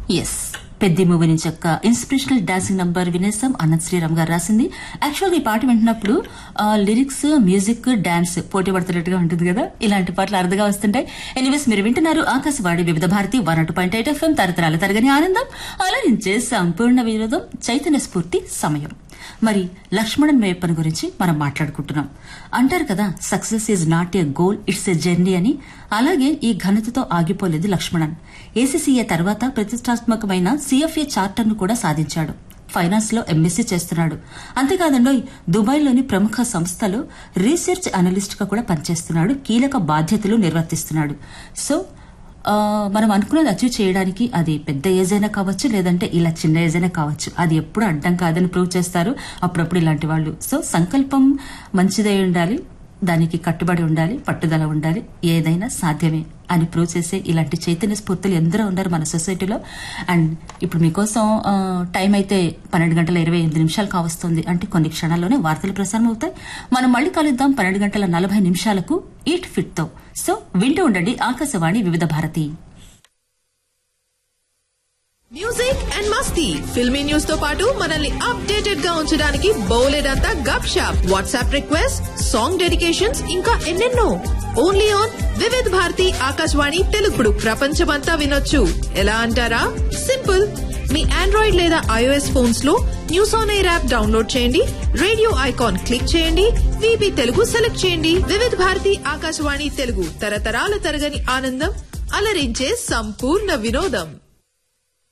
yes పెద్ద movie నుంచి ఒక ఇన్స్పిరేషనల్ డాన్సింగ్ నంబర్ వినేసాం అనంత్ శ్రీరామ్ గారు రాసింది యాక్చువల్గా ఈ పాట వింటున్నప్పుడు లిరిక్స్ మ్యూజిక్ డాన్స్ పోటీ పడుతున్నట్టుగా ఉంటుంది కదా ఇలాంటి పాటలు అరుదుగా వస్తుంటాయి ఎనీవేస్ మీరు వింటున్నారు Akashvani Vividh Bharati one oh two point eight FM తరతరాల తరగని ఆనందం అలరించే సంపూర్ణ వినోదం చైతన్య స్ఫూర్తి సమయం మరి లక్ష్మణన్ మేప్పన్ గురించి మనం మాట్లాడుకుంటున్నాం అంటారు కదా success is not a goal it's a journey అని అలాగే ఈ ఘనతతో ఆగిపోలేదు లక్ష్మణన్ ఏసీసీఏ తర్వాత ప్రతిష్టాత్మకమైన సీఎఫ్ఏ చార్టర్ను కూడా సాధించాడు ఫైనాన్స్ లో ఎంఎస్సీ చేస్తున్నాడు అంతేకాదండో దుబాయ్లోని ప్రముఖ సంస్థలో రీసెర్చ్ అనలిస్ట్ గా కూడా పనిచేస్తున్నాడు కీలక బాధ్యతలు నిర్వర్తిస్తున్నాడు సో ఆ, మనం అనుకున్నది అచీవ్ చేయడానికి అది పెద్ద ఏజ్ అయినా కావచ్చు లేదంటే ఇలా చిన్న ఏజ్ అయినా కావచ్చు అది ఎప్పుడు అడ్డం కాదని ప్రూవ్ చేస్తారు అప్పుడప్పుడు ఇలాంటి వాళ్ళు సో సంకల్పం మంచిదై ఉండాలి దానికి కట్టుబడి ఉండాలి పట్టుదల ఉండాలి ఏదైనా సాధ్యమే అని ప్రూవ్ చేసే ఇలాంటి చైతన్య స్ఫూర్తులు ఎందరో ఉన్నారు మన సొసైటీలో అండ్ ఇప్పుడు మీకోసం ఆ, టైం అయితే పన్నెండు గంటల ఇరవై ఎనిమిది నిమిషాలు కావస్తుంది అంటే కొన్ని క్షణాల్లోనే వార్తలు ప్రసారం అవుతాయి మనం మళ్ళీ కలుద్దాం పన్నెండు గంటల నలభై నిమిషాలకు ఈట్ ఫిట్ తో సో వింటూ ఉండండి ఆకాశవాణి వివిధ భారతి మ్యూజిక్ అండ్ మస్తీ ఫిల్మీ న్యూస్ తో పాటు మనల్ని అప్డేటెడ్ గా ఉంచడానికి బోలెడంతా gupshup WhatsApp request song dedications ఇంకా ఎన్నెన్నో ఓన్లీ ఆన్ వివిధ్ భారతి ఆకాశవాణి తెలుగుడు ప్రపంచమంతా వినొచ్చు ఎలా అంటారా సింపుల్ మీ ఆండ్రాయిడ్ లేదా ఐఓఎస్ ఫోన్స్ లో news on air app download చేయండి రేడియో ఐకాన్ క్లిక్ చేయండి విబి తెలుగు సెలెక్ట్ చేయండి వివిధ్ భారతి ఆకాశవాణి తెలుగు తరతరాల తరగని ఆనందం అలరించే సంపూర్ణ వినోదం